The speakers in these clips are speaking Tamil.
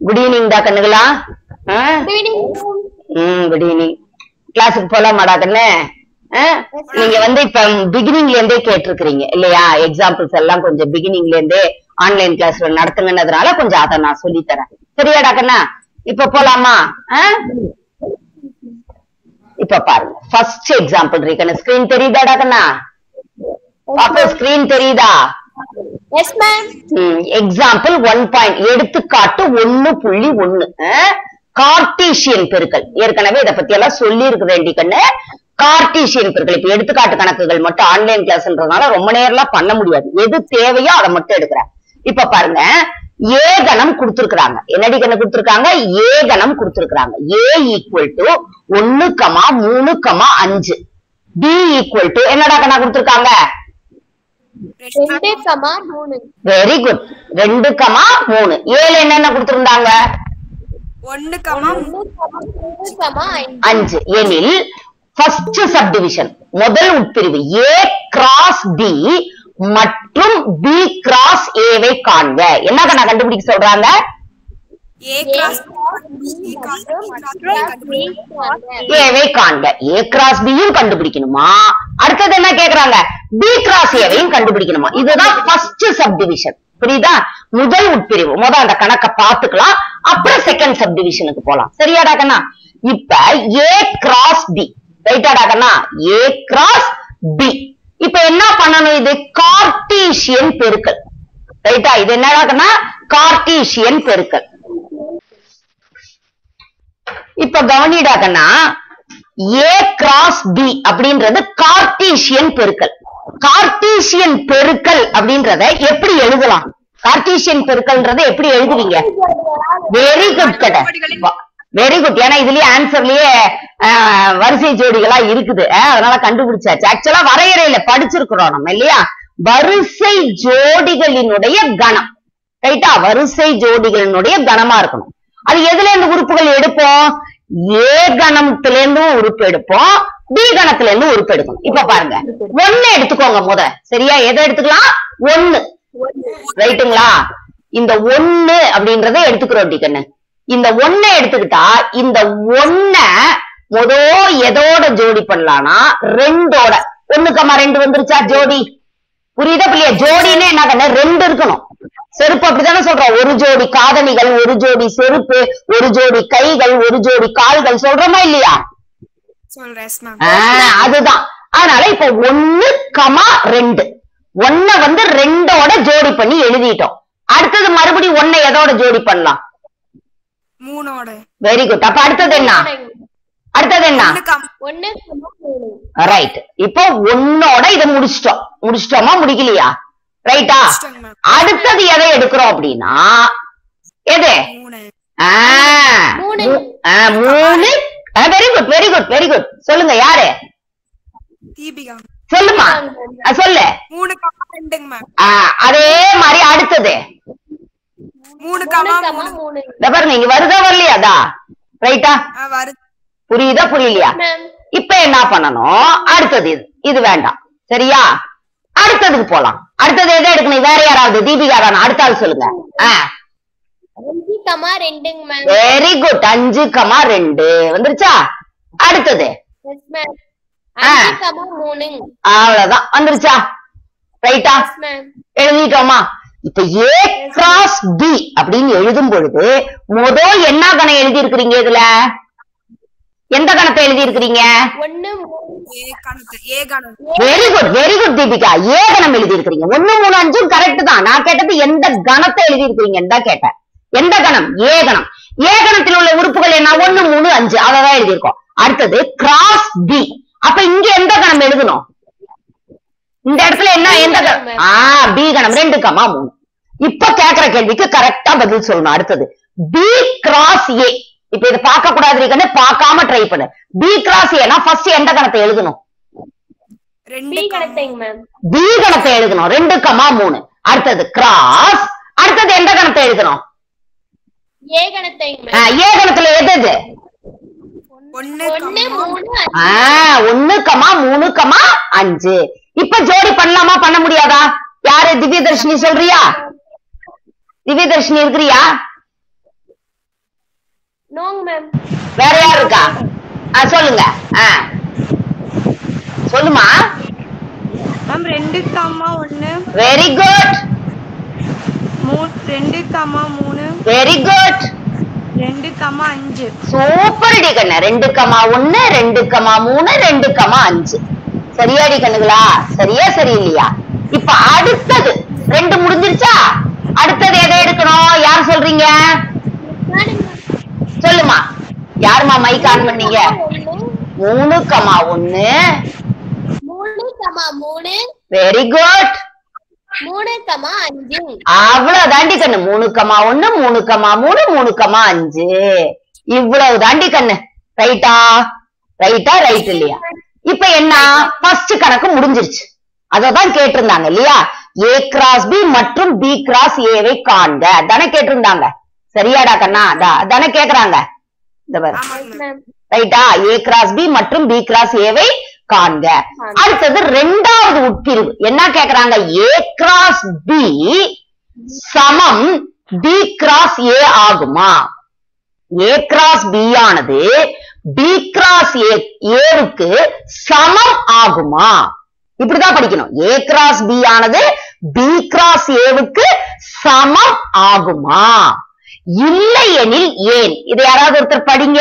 குட் ஈவினிங் டா கண்ணுகளா ம் குட் ஈவினிங் கிளாஸுக்கு போலாமாடா கண்ணு ஆ? நீங்க வந்து இப்ப பிகினிங்ல இருந்தே கேட்டிருக்கிறீங்க இல்லையா எக்ஸாம்பிள்ஸ் எல்லாம் கொஞ்சம் பிகினிங்ல இருந்தே ஆன்லைன் கிளாஸ்ல நடத்துங்கன்னதுனால கொஞ்சம் அதை நான் சொல்லி தரேன் சரியாடா கண்ணா இப்ப போலாமா ஆ? இப்ப பாருங்க ஃபர்ஸ்ட் எக்ஸாம்பிள் இருக்கு ஸ்கிரீன் தெரியுதாடா கண்ணா பாப்பா ஸ்கிரீன் தெரியுதா yes ma'am example one point எடுத்துக்காட்டு ஒண்ணு புள்ளி ஒண்ணு கார்டீசியன் பெருக்கல் ஏற்கனவே இத பத்தி எல்லாம் சொல்லி இருக்கிறேன் கண்ணு கார்டீசியன் பெருக்கல் இப்ப எடுத்துக்காட்டு கணக்குகள் மட்டும் ஆன்லைன் கிளாஸ்ன்றதுனால ரொம்ப நேரம்லாம் பண்ண முடியாது எது தேவையோ அதை மட்டும் எடுக்கிறேன் இப்ப பாருங்க ஏ கணம் கொடுத்திருக்காங்க என்னடி கணம் கொடுத்திருக்காங்க ஏ கணம் கொடுத்திருக்காங்க ஏ ஈக்குவல் டு ஒன்னு கமா மூணு கமா அஞ்சு பி ஈக்குவல் டு என்னடா கணா கொடுத்திருக்காங்க ரெண்டு கமா மூணு வெரி குட் ரெண்டு கமா மூணு ஏழு என்னென்ன கொடுத்திருந்தாங்க ஒன்னு கமா ஒண்ணு கமா மூணு கமா அஞ்சு அஞ்சு எனில் ஃபர்ஸ்ட் சப்டிவிஷன் முதல் உட்பிரிவு ஏ கிராஸ் பி மற்றும் பி கிராஸ் ஏவை காண்க என்ன கண்ணா கண்டுபிடிக்க சொல்றாங்க ஏ கிராஸ் பி கிராஸ் ஏவை காண்க ஏ கிராஸ் பியும் கண்டுபிடிக்கணுமா அடுத்தது என்ன கேக்குறாங்க பி கிராஸ் ஏவையும் கண்டுபிடிக்கணுமா இதுதான் ஃபர்ஸ்ட் சப்டிவிஷன் புரியுதா முதல் உட்பிரிவு முத அந்த கணக்க பாத்துக்கலாம் அப்புறம் செகண்ட் சப்டிவிஷனுக்கு போலாம் சரியாடா கண்ணா இப்ப ஏ கிராஸ் பி ரைட்டாடா கண்ணா ஏ கிராஸ் பி இப்ப என்ன பண்ணணும் இது கார்டீசியன் பெருக்கல் ரைட்டா இது என்னடா கண்ணா கார்டீசியன் பெருக்கல் இப்ப கவனிடா கண்ணா ஏ கிராஸ் பி அப்படின்றது கார்டீசியன் பெருக்கல் கார்டீசியன் பெருக்கல் அப்படின்றத எப்படி எழுதலாம் கார்டீசியன் பெருக்கல்ன்றத எப்படி எழுதுவீங்க வெரி குட் கட வெரி குட் ஏன்னா இதுலயே ஆன்சர்லயே வரிசை ஜோடிகளா இருக்குது அஹ், அதனால கண்டுபிடிச்சாச்சு ஆக்சுவலா வரையறையில படிச்சிருக்கிறோம் நம்ம இல்லையா வரிசை ஜோடிகளினுடைய கணம் ரைட்டா வரிசை ஜோடிகளினுடைய கணமா இருக்கணும் அது எதுல இருந்து உறுப்புகள் எடுப்போம் ஏ கணத்துல இருந்தும் உறுப்பு எடுப்போம் பி கணத்துல இருந்து உறுப்பு எடுக்கணும் இப்ப பாருங்க ஒண்ணு எடுத்துக்கோங்க முத சரியா எதை எடுத்துக்கலாம் ஒண்ணு ரைட்டுங்களா இந்த ஒண்ணு அப்படின்றத எடுத்துக்கிறோம் டி கண்ணு இந்த ஒண்ண எடுத்துக்கிட்டா இந்த ஒண்ண மொத எதோட ஜோடி பண்ணலாம்னா ரெண்டோட ஒண்ணுக்கம்மா ரெண்டு வந்துருச்சா ஜோடி புரியுதா பிள்ளையா ஜோடின்னு என்ன கண்ணு ரெண்டு இருக்கணும் செருப்பு அப்படித்தானே சொல்றோம் ஒரு ஜோடி காதணிகள் ஒரு ஜோடி செருப்பு ஒரு ஜோடி கைகள் ஒரு ஜோடி கால்கள் சொல்றோமா இல்லையா சொல்றேன் எஸ் மேம் ஆஹ் அதுதான் அதனால இப்ப ஒண்ணு கமா ரெண்டு ஒன்ன வந்து ரெண்டோட ஜோடி பண்ணி எழுதிட்டோம் அடுத்தது மறுபடியும் ஒன்ன எதோட ஜோடி பண்ணலாம் மூணோட வெரி குட் அப்ப அடுத்தது என்ன அடுத்தது என்ன ஒன்னு கமா ஒண்ணு கமா மூணு ரைட் இப்போ ஒன்னோட இதை முடிச்சிட்டோம் முடிச்சிட்டோமா முடிக்கலையா ரைட்டா முடிச்சிட்டோங்க மேம். அடுத்தது எதை எடுக்கிறோம் அப்படின்னா எது மூணு ஆஹ் மூணு. மூ- ஆஹ் மூணு very good very good very good சொல்லுங்க யாரு தீபிகா சொல்லுமா ஆஹ் சொல்லு மூணு கமா ரெண்டுங்க மேம் ஆஹ் அதே மாதிரி அடுத்தது மூணு கமா ஒண்ணு கமா மூணு மூணு இந்த பாருங்க இங்க வருதா வரலையாதா ரைட்டா ஆ, வருது புரியுதா புரியலையா மேம் இப்ப என்ன பண்ணணும் அடுத்தது இது இது வேண்டாம் சரியா அடுத்ததுக்கு போலாம் அடுத்தது எதை எடுக்கணும் வேற யாராவது தீபிகா தானே அடுத்த ஆள் சொல்லுங்க அஞ்சு கமா ரெண்டுங்க மேம் வெரி குட் அஞ்சு கமா ரெண்டு வந்துருச்சா அடுத்தது எஸ் மேம் ஆ. அஞ்சு கமா மூணு அவ்வளவுதான் வந்துருச்சா ரைட்டா எஸ் மேம் எழுதிட்டோமா இப்ப ஏ கிராஸ் பி அப்படின்னு எழுதும் பொழுது முதல் என்ன கணம் எழுதி இருக்கிறீங்க இதுல எந்த கணத்தை எழுதி இருக்கிறீங்க ஒண்ணு மூணு ஏ கணக்கு ஏ கணக்கு very good very good Deepika A கணம் எழுதி இருக்கிறீங்க ஒண்ணு மூணு அஞ்சும் கரெக்ட் தான் நான் கேட்டது எந்த கணத்தை எழுதி இருக்கிறீங்கன்னு தான் கேட்டேன் எந்த கணம் ஏ கணம் ஏ கணத்தில் உள்ள உறுப்புகள் என்ன ஒண்ணு மூணு அஞ்சு அததான் எழுதியிருக்கோம் அடுத்தது கிராஸ் பி அப்ப இங்க எந்த கணம் எழுதணும் இந்த இடத்துல என்ன எந்த கணம் ஆ பி கணம் ரெண்டு கமா மூணு இப்ப கேக்குற கேள்விக்கு கரெக்டா பதில் சொல்லணும் அடுத்தது பி கிராஸ் ஏ இப்ப இதை பார்க்க கூடாது கண்ணு பார்க்காம ட்ரை பண்ணு பி கிராஸ் ஏனா ஃபர்ஸ்ட் எந்த கணத்தை எழுதணும் ரெண்டு பி கமா கணத்தைங்க மேம் பி கணத்தை எழுதணும் ரெண்டு கமா மூணு அடுத்தது கிராஸ் அடுத்தது எந்த கணத்தை எழுதணும் ஏ கணத்தைங்க ஆ, மேம் ஏ கணத்துல எது இது ஒன்னு ஒண்ணு கமா மூணு ஆ, அஞ்சு ஒண்ணு கமா மூணு கமா அஞ்சு இப்ப ஜோடி பண்ணலாமா பண்ண முடியாதா யாரு திவ்யதர்ஷினி சொல்றியா திவ்யதர்ஷினி இருக்கிறியா நோங்க மேம் வேற யார் இருக்கா ஆ சொல்லுங்க ஆ சொல்லுமா மேம் ரெண்டு கம்மா ஒண்ணு வெரி குட் மூணு ரெண்டு கம்மா மூணு வெரி குட் ரெண்டு கம்மா அஞ்சு சூப்பர் டி கண்ணு ரெண்டு கமா ஒண்ணு ரெண்டு கமா மூணு ரெண்டு கமா அஞ்சு சரியாடி கண்ணுங்களா சரியா சரியில்லையா இப்ப அடுத்தது ரெண்டு முடிஞ்சிருச்சா அடுத்தது எதை எடுக்கணும் யார் சொல்றீங்க சொல்லுமா யாருமா மைக் ஆன் பண்ணீங்க ஒண்ணு மூணு கமா ஒண்ணு மூணு கமா மூணு வெரி குட் மூணு கமா அஞ்சு அவ்வளவு தாண்டி கண்ணு மூணு கமா ஒண்ணு மூணு கமா மூணு மூணு கமா அஞ்சு இவ்வளவு தாண்டி கண்ணு ரைட்டா ரைட்டா ரைட் இல்லையா இப்ப என்ன ஃபர்ஸ்ட் கணக்கு முடிஞ்சிருச்சு அததான் கேட்டிருந்தாங்க இல்லையா ஏ கிராஸ் பி மற்றும் பி கிராஸ் ஏவை காண்க தானே கேட்டிருந்தாங்க சரியாடா கண்ணா அதா- அதானே கேக்குறாங்க இந்த பாரு ஆமாங்க மேம் மேம் ரைட்டா ஏ கிராஸ் பி மற்றும் பி கிராஸ் ஏவை காண்க அடுத்தது ரெண்டாவது உட்பிரிவு என்ன கேக்குறாங்க ஏ கிராஸ் பி சமம் பி கிராஸ் ஏ ஆகுமா ஏ கிராஸ் பி ஆனது பி கிராஸ் ஏ ஏவுக்கு சமம் ஆகுமா இப்படிதான் படிக்கணும் ஏ கிராஸ் பி ஆனது பி கிராஸ் ஏவுக்கு சமம் ஆகுமா இல்லை எனில் ஏன் இதை யாராவது ஒருத்தர் படிங்க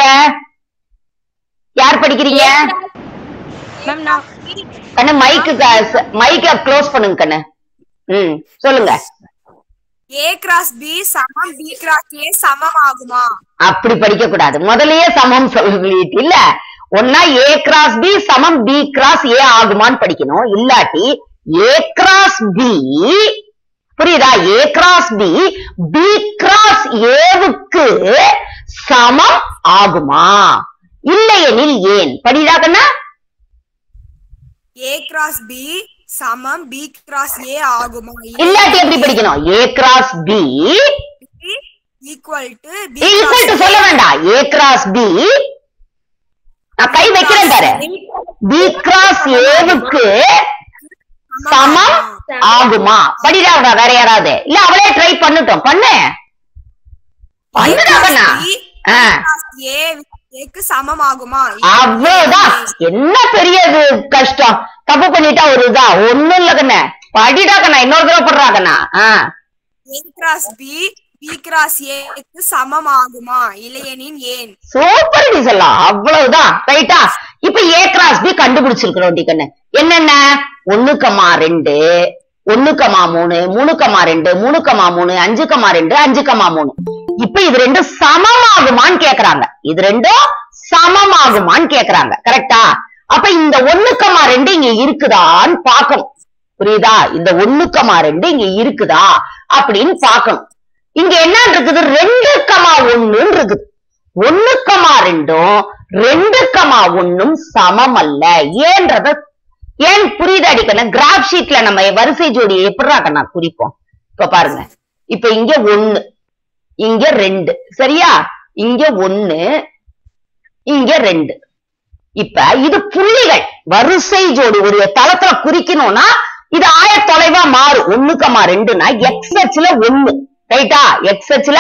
யார் படிக்கிறீங்க மேம் நான் கண்ணு மைக்கு மைக்க க்ளோஸ் பண்ணுங்க கண்ணு ம் சொல்லுங்க ஏ கிராஸ் பி சமம் பி கிராஸ் ஏ சமம் ஆகுமா அப்படி படிக்க கூடாது முதல்லயே சமம் சொல்லிட்டு இல்ல ஒன்னா ஏ கிராஸ் பி சமம் பி கிராஸ் ஏ ஆகுமான்னு படிக்கணும் இல்லாட்டி ஏ கிராஸ் பி புரியுதா A cross B B cross ஏவுக்கு சமம் ஆகுமா இல்லையெனில் ஏன் படிடா கண்ணா ஏ கிராஸ் பி சமம் பி கிராஸ் ஏ ஆகுமா இல்லாட்டி எப்படி படிக்கணும் A cross B equal to B equal to சொல்ல வேண்டாம் ஏ கிராஸ் பி நான் கை வைக்கிறேன் பாரு பி கிராஸ் ஏவுக்கு சமம் ஆகுமா படிடா வேற யாராவது இல்ல அவளே ட்ரை பண்ணட்டும் பண்ணு பண்ணுடா கண்ணா ஆ, ஏ ஏக்கு சமம் ஆகுமா அவ்வளவுதான் என்ன பெரிய இது கஷ்டம் தப்பு பண்ணிட்டா ஒரு இதா ஒண்ணும் இல்ல கண்ணு படிடா கண்ணா இன்னொரு தடவை போடுறா கண்ணா ஆ A cross B B cross ஏக்கு சமம் ஆகுமா இல்லையெனின் ஏன் சூப்பர் டி சொல்லலாம் அவ்வளவுதான் ரைட்டா இப்ப ஏ கிராஸ் பி கண்டுபிடிச்சிருக்கிறோம் டி கண்ணு என்னென்ன ஒண்ணு கமா ரெண்டு ஒண்ணு கமா மூணு மூணு கமா ரெண்டு மூணு கமா மூணு அஞ்சு கமா ரெண்டு அஞ்சு கமா மூணு இப்ப இது ரெண்டும் சமமாகுமான்னு கேக்குறாங்க இது ரெண்டும் சமமாகுமான்னு கேக்குறாங்க கரெக்டா அப்ப இந்த ஒண்ணு கமா ரெண்டு இங்க இருக்குதான்னு பார்க்கணும் புரியுதா இந்த ஒண்ணு கமா ரெண்டு இங்க இருக்குதா அப்படின்னு பார்க்கணும் இங்க என்ன இருக்குது ரெண்டு கமா ஒண்ணுன்னு இருக்குது ஒண்ணு கமா ரெண்டும் ரெண்டு கமா ஒண்ணும் சமம் அல்ல ஏன்றத ஏன் புரியுது அடிக்கணும் கிராஃப் ஷீட்ல நம்ம வரிசை ஜோடியை எப்படிடா கண்ணா குறிப்போம் இப்ப பாருங்க இப்ப இங்க ஒண்ணு இங்க ரெண்டு சரியா இங்க ஒண்ணு இங்க ரெண்டு இப்ப இது புள்ளிகள் வரிசை ஜோடி ஒரு தளத்துல குறிக்கணும்னா இது ஆய தொலைவா மாறும் ஒண்ணு கமா ரெண்டுனா எக்ஸ் அச்சுல ஒண்ணு ரைட்டா எக்ஸ் அச்சுல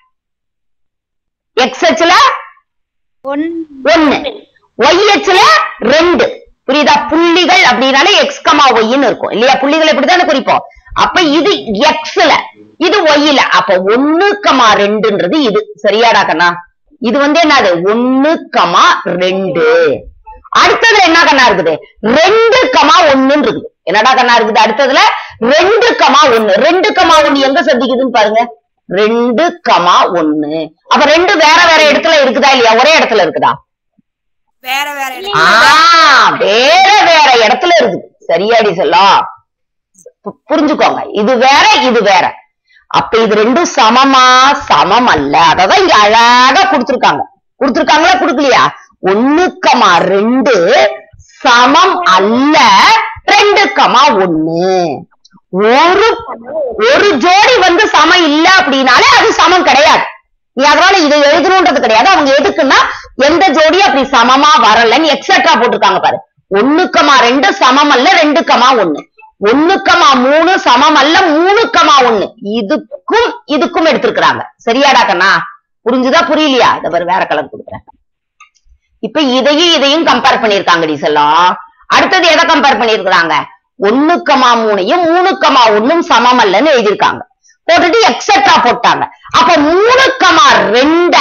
எக்ஸ் அச்சுல ஒண்ணு ஒய் அச்சுல ரெண்டு புரியுதா புள்ளிகள் அப்படின்னாலே எக்ஸ் கமா ஒய்ன்னு இருக்கும் இல்லையா புள்ளிகள் இப்படித்தானே குறிப்போம் அப்ப இது எக்ஸ்ல இது ஒய்ல அப்ப ஒண்ணு கமா ரெண்டுன்றது இது சரியாடா கண்ணா இது வந்து என்னது ஒண்ணு கமா ரெண்டு அடுத்ததுல என்ன கண்ணா இருக்குது ரெண்டு கமா ஒண்ணுன்னு இருக்குது என்னடா கண்ணா இருக்குது அடுத்ததுல ரெண்டு கமா ஒண்ணு ரெண்டு கமா ஒண்ணு எங்க சந்திக்குதுன்னு பாருங்க ரெண்டு கமா ஒண்ணு அப்ப ரெண்டு வேற வேற இடத்துல இருக்குதா இல்லையா ஒரே இடத்துல இருக்குதா வேற வேற இடம். ஆ வேற வேற இடத்துல இருக்குது சரியாடி சொல்லலாம் பு- புரிஞ்சுக்கோங்க இது வேற இது வேற அப்ப இது ரெண்டும் சமமா சமம் அல்ல அததான் இங்க அழகா கொடுத்திருக்காங்க கொடுத்திருக்காங்களா கொடுக்கலையா ஒண்ணு கமா ரெண்டு சமம் அல்ல ரெண்டு கமா ஒண்ணு ஒரு ஒரு ஜோடி வந்து சமம் இல்ல அப்படின்னாலே அது சமம் கிடையாது நீ அதனால இதை எழுதணும்ன்றது கிடையாது அவங்க எதுக்குன்னா எந்த ஜோடி அப்படி சமமா வரலன்னு எக்ஸெட்ரா போட்டிருக்காங்க பாரு ஒண்ணு கமா ரெண்டு சமம் அல்ல ரெண்டு கமா ஒண்ணு ஒண்ணு கமா மூணு சமம் அல்ல மூணு கமா ஒண்ணு இதுக்கும் இதுக்கும் எடுத்திருக்கிறாங்க சரியாடா கண்ணா புரிஞ்சுதா புரியலையா இத பாரு வேற கலர் கொடுக்குறேன் இப்ப இதையும் இதையும் கம்பேர் பண்ணிருக்காங்க டி செல்லம் அடுத்தது எதை கம்பேர் பண்ணிருக்காங்க ஒண்ணு கமா மூணையும் மூணு கமா ஒண்ணும் சமம் அல்லன்னு எழுதியிருக்காங்க போட்டுட்டு எக்ஸெட்ரா போட்டாங்க அப்ப மூணு கமா ரெண்ட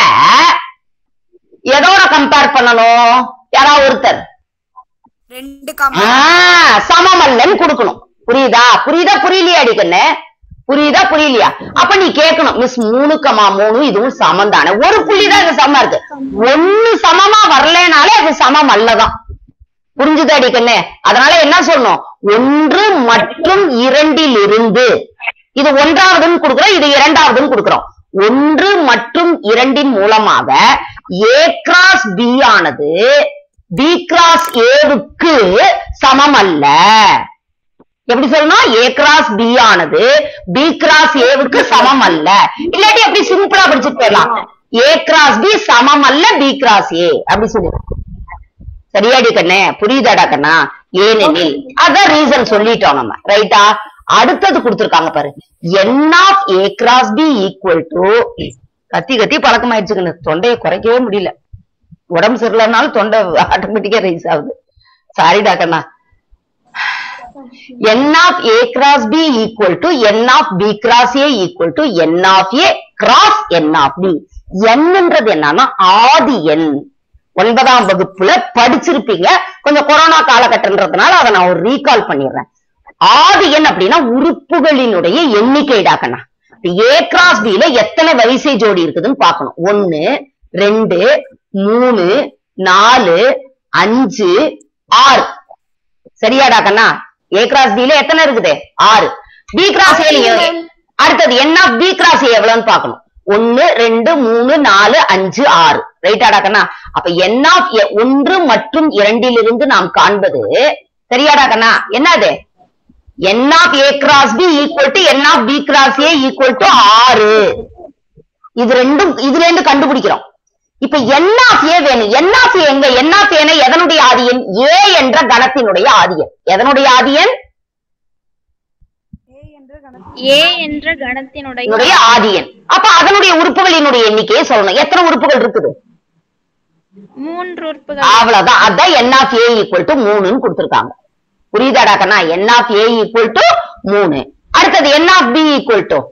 எதோட கம்பேர் பண்ணணும் யாராவது ஒருத்தர் ரெண்டு கமா ஆஹ் சமம் அல்லன்னு கொடுக்கணும் புரியுதா புரியுதா புரியலையா அடிக்கண்ணு புரியுதா புரியலையா அப்ப நீ கேட்கணும் மிஸ் மூணு கமா மூணு இதுவும் சமம் தானே ஒரு புள்ளி தான் இது சமமா இருக்கு ஒண்ணு சமமா வரலனாலே அது சமம் அல்லதான் புரிஞ்சுதா அடிக்கண்ணு அதனால என்ன சொல்லணும் ஒன்று மற்றும் இரண்டில் இருந்து இது ஒன்றாவதுன்னு கொடுக்குறோம் இது இரண்டாவதுன்னு கொடுக்குறோம் ஒன்று மற்றும் இரண்டின் மூலமாக ஏ கிராஸ் பி ஆனது பி கிராஸ் ஏவுக்கு சமம் அல்ல எப்படி சொல்லணும் ஏ கிராஸ் பி ஆனது பி கிராஸ் ஏவுக்கு சமம் அல்ல இல்லாட்டி அப்படி சிம்பிளா படிச்சுட்டு போயிடலாம் ஏ கிராஸ் பி சமம் அல்ல பி கிராஸ் ஏ அப்படி சொல்லி சரியாடி கண்ணே புரியுதாடா கண்ணா ஏனெனில் அதான் ரீசன் சொல்லிட்டோம் நம்ம ரைட்டா அடுத்தது கொடுத்திருக்காங்க பாரு n of A cross B equal to கத்தி கத்தி பழக்கமாயிடுச்சு கண்ணு தொண்டையை குறைக்கவே முடியல உடம்பு சரியில்லைனாலும் தொண்டை ஆட்டோமேட்டிக்கா ரைஸ் ஆகுது சாரிடா கண்ணா n of a cross b equal to n of b cross a equal to n of a cross n of b என்னன்றது என்னன்னா ஆதி எண் ஒன்பதாம் வகுப்புல படிச்சிருப்பீங்க கொஞ்சம் கொரோனா காலகட்டன்றதுனால அதை நான் ஒரு ரீகால் பண்ணிடுறேன் ஆதி எண் அப்படின்னா உறுப்புகளினுடைய எண்ணிக்கைடாக்கண்ணா ஏ கிராஸ் பில எத்தனை வரிசை ஜோடி இருக்குதுன்னு பார்க்கணும் ஒன்னு ரெண்டு மூணு நாலு அஞ்சு ஆறு சரியாடா கண்ணா ஏ கிராஸ் பில எத்தனை இருக்குது ஆறு பி கிராஸ் ஏலையும் அடுத்தது என்ன பி கிராஸ் ஏ எவ்வளவுன்னு பார்க்கணும் ஒன்னு ரெண்டு மூணு நாலு அஞ்சு ஆறு ரைட்டாடா கண்ணா அப்ப என் ஆஃப் ஒன்று மற்றும் இரண்டிலிருந்து நாம் காண்பது சரியாடா கண்ணா என்னது n of A cross B equal to n of B cross A equal to ஆறு இது ரெண்டும் இதுல இருந்து கண்டுபிடிக்கிறோம் இப்ப என் ஆஃப் ஏ வேணும் என் ஆஃப் ஏ எங்க என் ஆஃப் ஏன எதனுடைய ஆதியன் ஏ என்ற கணத்தினுடைய ஆதியன் எதனுடைய ஆதியன் ஏ என்ற கணத்தினுடைய இதனுடைய ஆதியன் அப்ப அதனுடைய உறுப்புகளினுடைய எண்ணிக்கையை சொல்லணும் எத்தனை உறுப்புகள் இருக்குது மூன்று உறுப்புகள் அவ்வளவுதான் அதான் n of A equal to மூணுன்னு கொடுத்திருக்காங்க புரியுதாடா கண்ணா n of A equal to மூணு அடுத்தது n of B equal to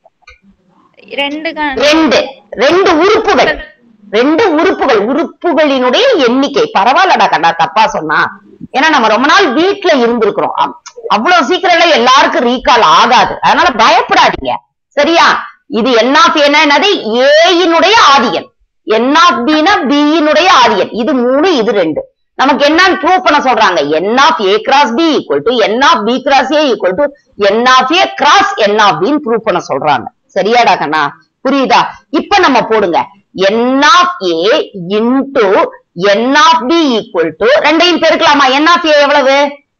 ரெண்டு கண- ரெண்டு ரெண்டு உறுப்புகள் ரெண்டு உறுப்புகள் உறுப்புகளினுடைய எண்ணிக்கை பரவாயில்லடா கண்ணா தப்பா சொன்னா ஏன்னா நம்ம ரொம்ப நாள் வீட்ல இருந்திருக்கிறோம் அப்- அவ்வளவு சீக்கிரம் எல்லாம் எல்லாருக்கும் ரீகால் ஆகாது அதனால பயப்படாதீங்க சரியா இது என் ஆஃப் என்னது ஏயினுடைய ஆதியன் என் ஆஃப் பினா பியினுடைய ஆதியன் இது மூணு இது ரெண்டு நமக்கு என்னன்னு ப்ரூவ் பண்ண சொல்றாங்க n of A cross B equal to n of B cross A equal to n of A cross n of பின்னு ப்ரூவ் பண்ண சொல்றாங்க சரியாடா கண்ணா புரியுதா இப்ப நம்ம போடுங்க n of A into n of B equal to ரெண்டையும் பெருக்கலாமா என் ஆஃப் ஏ எவ்வளவு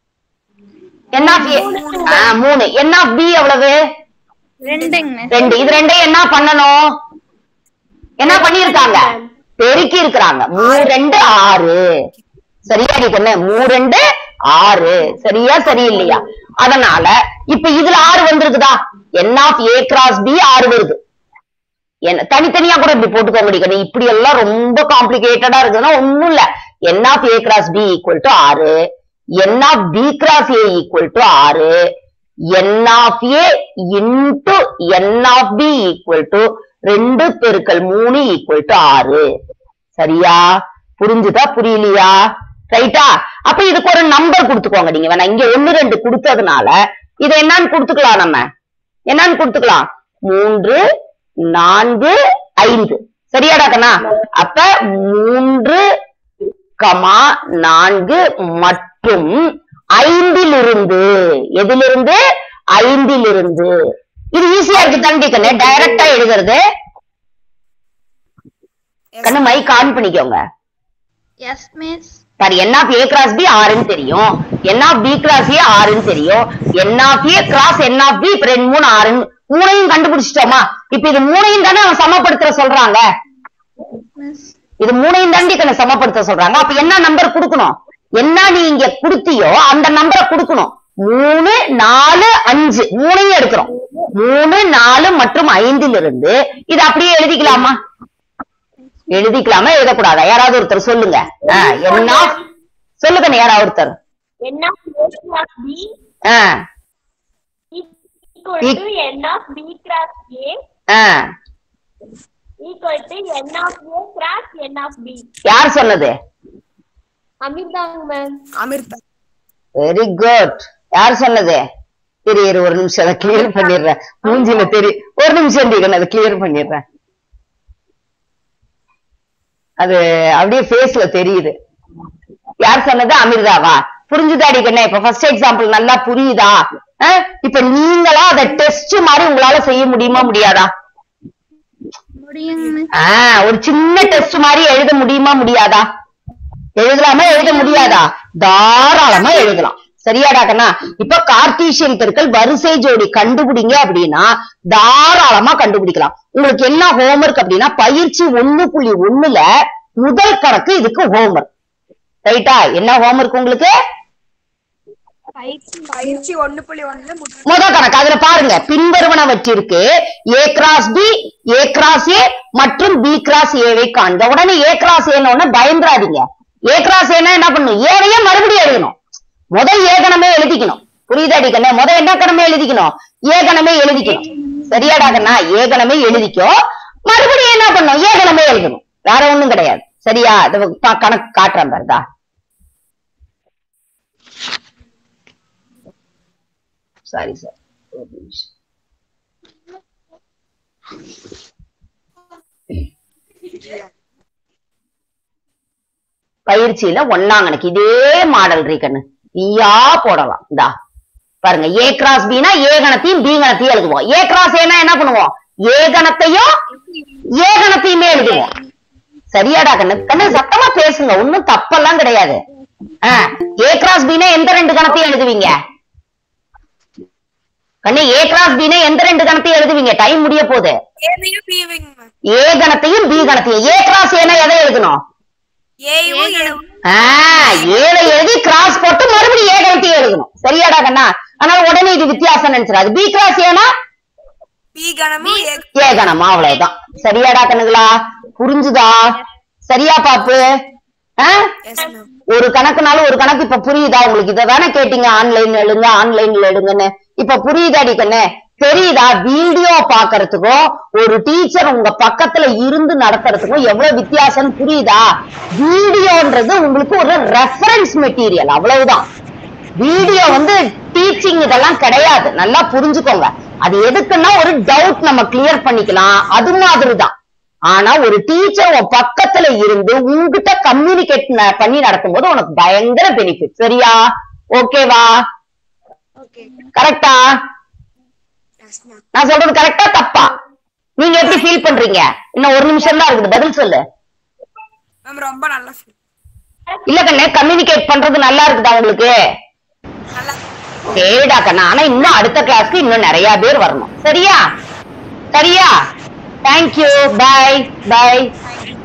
என் ஆஃப் ஏ மூணு என் ஆஃப் பி எவ்வளவு ரெண்டுங்க ரெண்டு இது ரெண்டையும் என்ன பண்ணணும் என்ன பண்ணிருக்காங்க பெருக்கி இருக்கிறாங்க மூணு ரெண்டு ஆறு சரியா நீ சொன்ன மூணு ரெண்டு ஆறு சரியா சரியில்லையா அதனால இப்ப இதுல ஆறு வந்திருக்குதா n of A cross B ஆறு வருது என்ன தனித்தனியா கூட இப்படி போட்டுக்க முடியும் இப்படி எல்லாம் ரொம்ப காம்ப்ளிகேட்டடா இருக்குதுன்னா ஒண்ணும் இல்ல n of A cross B equal to ஆறு n of B cross A equal to ஆறு n of A into n of B equal to ரெண்டு பெருக்கல் மூணு ஈக்குவல் டு ஆறு சரியா புரிஞ்சுதா புரியலையா ரைட்டா அப்ப இதுக்கு ஒரு நம்பர் கொடுத்துக்கோங்க நீங்க வேணா இங்க ஒண்ணு ரெண்டு கொடுத்ததுனால இதை என்னன்னு கொடுத்துக்கலாம் நம்ம என்னன்னு கொடுத்துக்கலாம் மூன்று நான்கு ஐந்து சரியாடா கண்ணா அப்ப மூன்று கமா நான்கு மற்றும் ஐந்திலிருந்து எதிலிருந்து ஐந்திலிருந்து இது ஈஸியா இருக்கு தண்டி கண்ணு டைரக்டா எழுதுறது கண்ணு மைக் ஆன் பண்ணிக்கோங்க எஸ் மிஸ் பாரு n of A cross B ஆறுன்னு தெரியும் n of B cross A ஆறுன்னு தெரியும் n of A cross n of B ரெண்டு மூணு ஆறுன்னு மூணையும் கண்டுபிடிச்சிட்டோமா இப்ப இது மூணையும் தானே அவன் சமப்படுத்த சொல்றாங்க மிஸ் இது மூணையும் தாண்டி கண்ண சமப்படுத்த சொல்றாங்க அப்ப என்ன நம்பர் கொடுக்கணும் என்ன நீ இங்க கொடுத்தியோ அந்த நம்பரை கொடுக்கணும் மூணு நாலு அஞ்சு மூணையும் எடுக்கிறோம் மூணு நாலு மற்றும் ஐந்திலிருந்து இது அப்படியே எழுதிக்கலாமா எழுதிக்கலாமா எழுதக்கூடாதா யாராவது ஒருத்தர் சொல்லுங்க என்ன சொல்லுங்க யாராவது ஒருத்தர் n of a cross b ah, equal to n of b cross a ah. equal to n of a cross n of b யார் சொன்னது அமிர்தாங்க மேம் அமிர்தா வெரி குட் யார் சொன்னது இரு இரு ஒரு நிமிஷம் அதை கிளியர் பண்ணிடுறேன் மூஞ்சில தெரி ஒரு நிமிஷம் தீகன் அதை கிளியர் பண்ணிடுறேன் அது அப்படியே ஃபேஸ்ல தெரியுது யார் சொன்னது அமிர்தாவா புரிஞ்சுதாடி கண்ணே இப்ப ஃபர்ஸ்ட் எக்ஸாம்பிள் நல்லா புரியுதா அஹ், இப்ப நீங்களா அதை டெஸ்ட் மாதிரி உங்களால செய்ய முடியுமா முடியாதா முடியுங்க மிஸ் ஆஹ் ஒரு சின்ன டெஸ்ட் மாதிரி எழுத முடியுமா முடியாதா எழுதலாமா எழுத முடியாதா தாராளமா எழுதலாம் சரியாடா கண்ணா இப்ப கார்டீசியன் பெருக்கல் வரிசை ஜோடி கண்டுபிடிங்க அப்படின்னா தாராளமா கண்டுபிடிக்கலாம் உங்களுக்கு என்ன ஹோம்ஒர்க் அப்படின்னா பயிற்சி ஒண்ணு புள்ளி ஒண்ணுல முதல் கணக்கு இதுக்கு ஹோம்ஒர்க் ரைட்டா என்ன ஹோம்ஒர்க் உங்களுக்கு பயிற்சி ஒண்ணு புள்ளி ஒண்ணுல முதல் முதல் கணக்கு அதுல பாருங்க பின்வருவனவற்றிற்கு A cross B A cross A மற்றும் பி கிராஸ் ஏவை காண்க உடனே ஏ கிராஸ் ஏன்னு உடனே பயந்துராதீங்க ஏ கிராஸ் ஏன்னா என்ன பண்ணும் ஏவையே மறுபடியும் எழுதணும் முதல் ஏகணமே எழுதிக்கணும் புரியுதாடி கண்ணே முதல் என்ன கணமே எழுதிக்கணும் ஏகணமே எழுதிக்கணும் சரியாடா கண்ணா ஏகணமே எழுதிக்கோ மறுபடியும் என்ன பண்ணும் ஏகணமே எழுதணும் வேற ஒண்ணும் கிடையாது சரியா இது பா- கணக்கு காட்டுறேன் பாருதா சாரி சார் ஒரு நிமிஷம் பயிற்சியில ஒண்ணாம் கணக்கு இதே மாடல் ரீகண்ணு நீயா போடலாம் இந்தா பாருங்க ஏ கிராஸ் பினா ஏ கணத்தையும் பி கணத்தையும் எழுதுவோம் ஏ கிராஸ் ஏனா என்ன பண்ணுவோம் ஏ கணத்தையும் ஏ கணத்தையுமே எழுதுவோம் சரியாடா கண்ணு கண்ணு சத்தமா பேசுங்க ஒண்ணும் தப்பெல்லாம் கிடையாது ஏ கிராஸ் பினா எந்த ரெண்டு கணத்தையும் எழுதுவீங்க கண்ணு ஏ கிராஸ் பினா எந்த ரெண்டு கணத்தையும் எழுதுவீங்க டைம் முடிய போகுது ஏவையும் பிவிங்க மேம் ஏ கணத்தையும் பி கணத்தையும் ஏ கிராஸ் ஏனா எதை எழுதணும் ஏயும் ஏவும் ஆஹ் ஏழை எழுதி கிராஸ் போட்டு மறுபடியும் ஏ கணத்தையும் எழுதணும் சரியாடா கண்ணா அதனால உடனே இது வித்தியாசம் நினைச்சிடாது பி கிராஸ் ஏனா பி கணமும் ஏ ஏ கணமா அவ்வளவுதான் சரியாடா கண்ணுங்களா புரிஞ்சுதா சரியா பாப்பு ஆஹ் எஸ் மேம் ஒரு கணக்குனாலும் ஒரு கணக்கு இப்ப புரியுதா உங்களுக்கு இதை தானே கேட்டீங்க ஆன்லைன் எழுங்க ஆன்லைன்ல எடுங்கன்னு இப்ப புரியுதாடி கண்ணு தெரியுதா வீடியோ பாக்குறதுக்கும் ஒரு டீச்சர் உங்க பக்கத்துல இருந்து நடத்துறதுக்கும் எவ்வளவு வித்தியாசம் புரியுதா வீடியோன்றது உங்களுக்கு ஒரு ரெஃபரன்ஸ் மெட்டீரியல் அவ்வளவுதான் வீடியோ வந்து டீச்சிங் இதெல்லாம் கிடையாது நல்லா புரிஞ்சுக்கோங்க அது எதுக்குன்னா ஒரு டவுட் நம்ம கிளியர் பண்ணிக்கலாம் அது மாதிரிதான் ஆனா ஒரு டீச்சர் உன் பக்கத்துல இருந்து உன்கிட்ட கம்யூனிகேட் பண்ணி நடத்தும்போது உனக்கு பயங்கர பெனிஃபிட் சரியா ஓகேவா ஓகே கரெக்டா எஸ் மேம் நான் சொல்றது கரெக்டா தப்பா நீங்க எப்படி ஃபீல் பண்றீங்க இன்னும் ஒரு நிமிஷம் தான் இருக்குது பதில் சொல்லு மேம் ரொம்ப நல்லா feel. இல்ல கண்ணே கம்யூனிகேட் பண்றது நல்லா இருக்குதா உங்களுக்கு நல்லா சரிடா கண்ணா ஆனா இன்னும் அடுத்த கிளாஸ்க்கு இன்னும் நிறைய பேர் வரணும் சரியா சரியா தேங்க்யூ பை பை